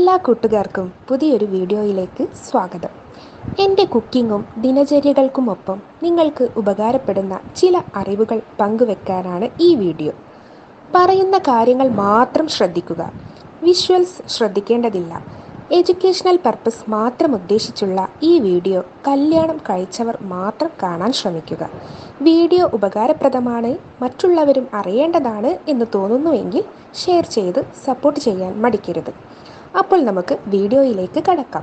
എല്ലാ കൂട്ടുകാർക്കും പുതിയൊരു വീഡിയോയിലേക്ക് സ്വാഗതം എൻ്റെ കുക്കിങ്ങും ദിനചര്യകൾക്കുമൊപ്പം നിങ്ങൾക്ക് ഉപകാരപ്പെടുന്ന ചില അറിവുകൾ പങ്കുവെക്കാനാണ് ഈ വീഡിയോ പറയുന്ന കാര്യങ്ങൾ മാത്രം ശ്രദ്ധിക്കുക വിഷ്വൽസ് ശ്രദ്ധിക്കേണ്ടതില്ല എഡ്യൂക്കേഷണൽ പർപ്പസ് മാത്രം ഉദ്ദേശിച്ചുള്ള ഈ വീഡിയോ കല്യാണം കഴിച്ചവർ മാത്രം കാണാൻ ശ്രമിക്കുക വീഡിയോ ഉപകാരപ്രദമാണ് മറ്റുള്ളവരും അറിയേണ്ടതാണ് എന്ന് തോന്നുന്നുവെങ്കിൽ ഷെയർ ചെയ്ത് സപ്പോർട്ട് ചെയ്യാൻ മടിക്കരുത് അപ്പോൾ നമുക്ക് വീഡിയോയിലേക്ക് കടക്കാം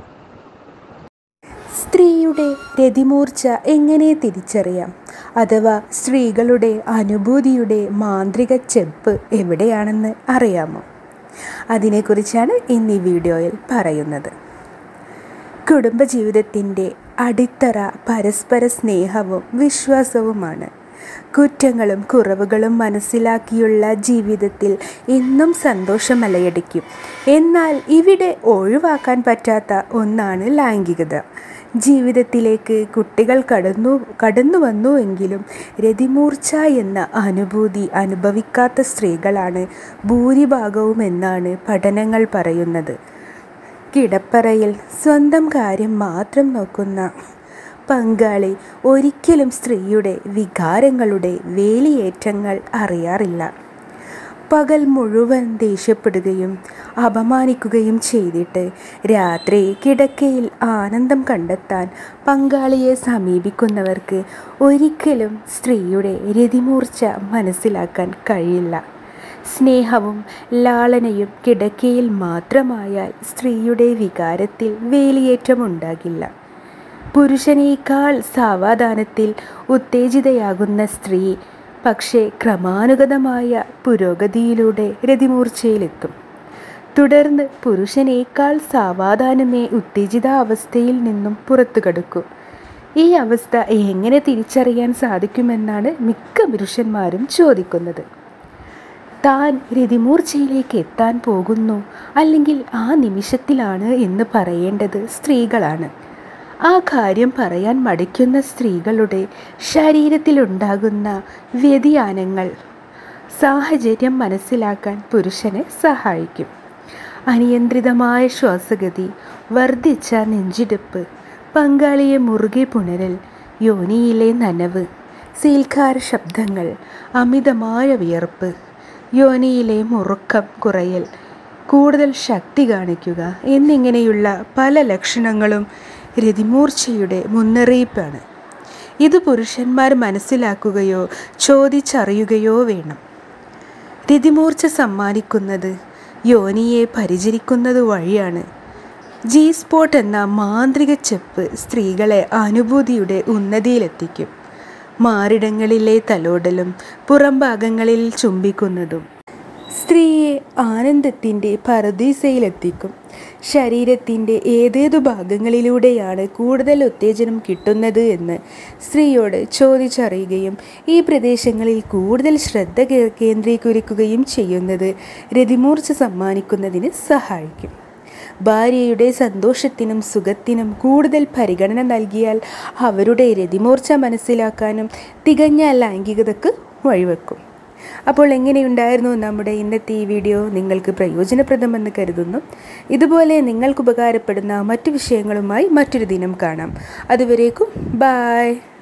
സ്ത്രീയുടെ രതിമൂർച്ച എങ്ങനെ തിരിച്ചറിയാം അഥവാ സ്ത്രീകളുടെ അനുഭൂതിയുടെ മാന്ത്രിക ചെപ്പ് എവിടെയാണെന്ന് അറിയാമോ അതിനെക്കുറിച്ചാണ് ഇന്ന് ഈ വീഡിയോയിൽ പറയുന്നത് കുടുംബജീവിതത്തിൻ്റെ അടിത്തറ പരസ്പര സ്നേഹവും വിശ്വാസവുമാണ് കുറ്റങ്ങളും കുറവുകളും മനസ്സിലാക്കിയുള്ള ജീവിതത്തിൽ എന്നും സന്തോഷം അലയടിക്കും എന്നാൽ ഇവിടെ ഒഴിവാക്കാൻ പറ്റാത്ത ഒന്നാണ് ലൈംഗികത ജീവിതത്തിലേക്ക് കുട്ടികൾ കടന്നു കടന്നു വന്നുവെങ്കിലും രതിമൂർച്ച എന്ന അനുഭൂതി അനുഭവിക്കാത്ത സ്ത്രീകളാണ് ഭൂരിഭാഗവും എന്നാണ് പഠനങ്ങൾ പറയുന്നത് കിടപ്പറയിൽ സ്വന്തം കാര്യം മാത്രം നോക്കുന്ന പങ്കാളി ഒരിക്കലും സ്ത്രീയുടെ വികാരങ്ങളുടെ വേലിയേറ്റങ്ങൾ അറിയാറില്ല പകൽ മുഴുവൻ ദേഷ്യപ്പെടുകയും അപമാനിക്കുകയും ചെയ്തിട്ട് രാത്രി കിടക്കയിൽ ആനന്ദം കണ്ടെത്താൻ പങ്കാളിയെ സമീപിക്കുന്നവർക്ക് ഒരിക്കലും സ്ത്രീയുടെ രതിമൂർച്ച മനസ്സിലാക്കാൻ കഴിയില്ല സ്നേഹവും ലാളനയും കിടക്കയിൽ മാത്രമായാൽ സ്ത്രീയുടെ വികാരത്തിൽ വേലിയേറ്റമുണ്ടാകില്ല പുരുഷനേക്കാൾ സാവധാനത്തിൽ ഉത്തേജിതയാകുന്ന സ്ത്രീ പക്ഷേ ക്രമാനുഗതമായ പുരോഗതിയിലൂടെ രതിമൂർച്ചയിലെത്തും തുടർന്ന് പുരുഷനേക്കാൾ സാവധാനമേ ഉത്തേജിത അവസ്ഥയിൽ നിന്നും പുറത്തു കടക്കും ഈ അവസ്ഥ എങ്ങനെ തിരിച്ചറിയാൻ സാധിക്കുമെന്നാണ് മിക്ക പുരുഷന്മാരും ചോദിക്കുന്നത് താൻ രതിമൂർച്ചയിലേക്ക് എത്താൻ പോകുന്നു അല്ലെങ്കിൽ ആ നിമിഷത്തിലാണ് എന്ന് പറയേണ്ടത് സ്ത്രീകളാണ് ആ കാര്യം പറയാൻ മടിക്കുന്ന സ്ത്രീകളുടെ ശരീരത്തിലുണ്ടാകുന്ന വ്യതിയാനങ്ങൾ സാഹചര്യം മനസ്സിലാക്കാൻ പുരുഷനെ സഹായിക്കും അനിയന്ത്രിതമായ ശ്വാസഗതി വർദ്ധിച്ച നെഞ്ചിടിപ്പ് പങ്കാളിയെ മുറുകെ പുണരൽ യോനിയിലെ നനവ് സീൽക്കാര ശബ്ദങ്ങൾ അമിതമായ വിയർപ്പ് യോനിയിലെ മുറുക്കം കുറയൽ കൂടുതൽ ശക്തി കാണിക്കുക എന്നിങ്ങനെയുള്ള പല ലക്ഷണങ്ങളും രതിമൂർച്ചയുടെ മുന്നറിയിപ്പാണ് ഇത് പുരുഷന്മാർ മനസ്സിലാക്കുകയോ ചോദിച്ചറിയുകയോ വേണം രതിമൂർച്ച സമ്മാനിക്കുന്നത് യോനിയെ പരിചരിക്കുന്നത് വഴിയാണ് ജി സ്പോട്ട് എന്ന മാന്ത്രിക ചെപ്പ് സ്ത്രീകളെ അനുഭൂതിയുടെ ഉന്നതിയിലെത്തിക്കും മാറിടങ്ങളിലെ തലോടലും പുറംഭാഗങ്ങളിൽ ചുംബിക്കുന്നതും സ്ത്രീയെ ആനന്ദത്തിൻ്റെ പരദീസയിലെത്തിക്കും ശരീരത്തിൻ്റെ ഏതേതു ഭാഗങ്ങളിലൂടെയാണ് കൂടുതൽ ഉത്തേജനം കിട്ടുന്നത് എന്ന് സ്ത്രീയോട് ചോദിച്ചറിയുകയും ഈ പ്രദേശങ്ങളിൽ കൂടുതൽ ശ്രദ്ധ കേന്ദ്രീകരിക്കുകയും ചെയ്യുന്നത് രതിമൂർച്ച സമ്മാനിക്കുന്നതിന് സഹായിക്കും ഭാര്യയുടെ സന്തോഷത്തിനും സുഖത്തിനും കൂടുതൽ പരിഗണന നൽകിയാൽ അവരുടെ രതിമൂർച്ച മനസ്സിലാക്കാനും തികഞ്ഞ ലൈംഗികതക്ക് വഴിവെക്കും അപ്പോൾ എങ്ങനെയുണ്ടായിരുന്നു നമ്മുടെ ഇന്നത്തെ ഈ വീഡിയോ നിങ്ങൾക്ക് പ്രയോജനപ്രദമെന്ന് കരുതുന്നു ഇതുപോലെ നിങ്ങൾക്ക് ഉപകാരപ്പെടുന്ന മറ്റു വിഷയങ്ങളുമായി മറ്റൊരു ദിനം കാണാം അതുവരേക്കും ബായ്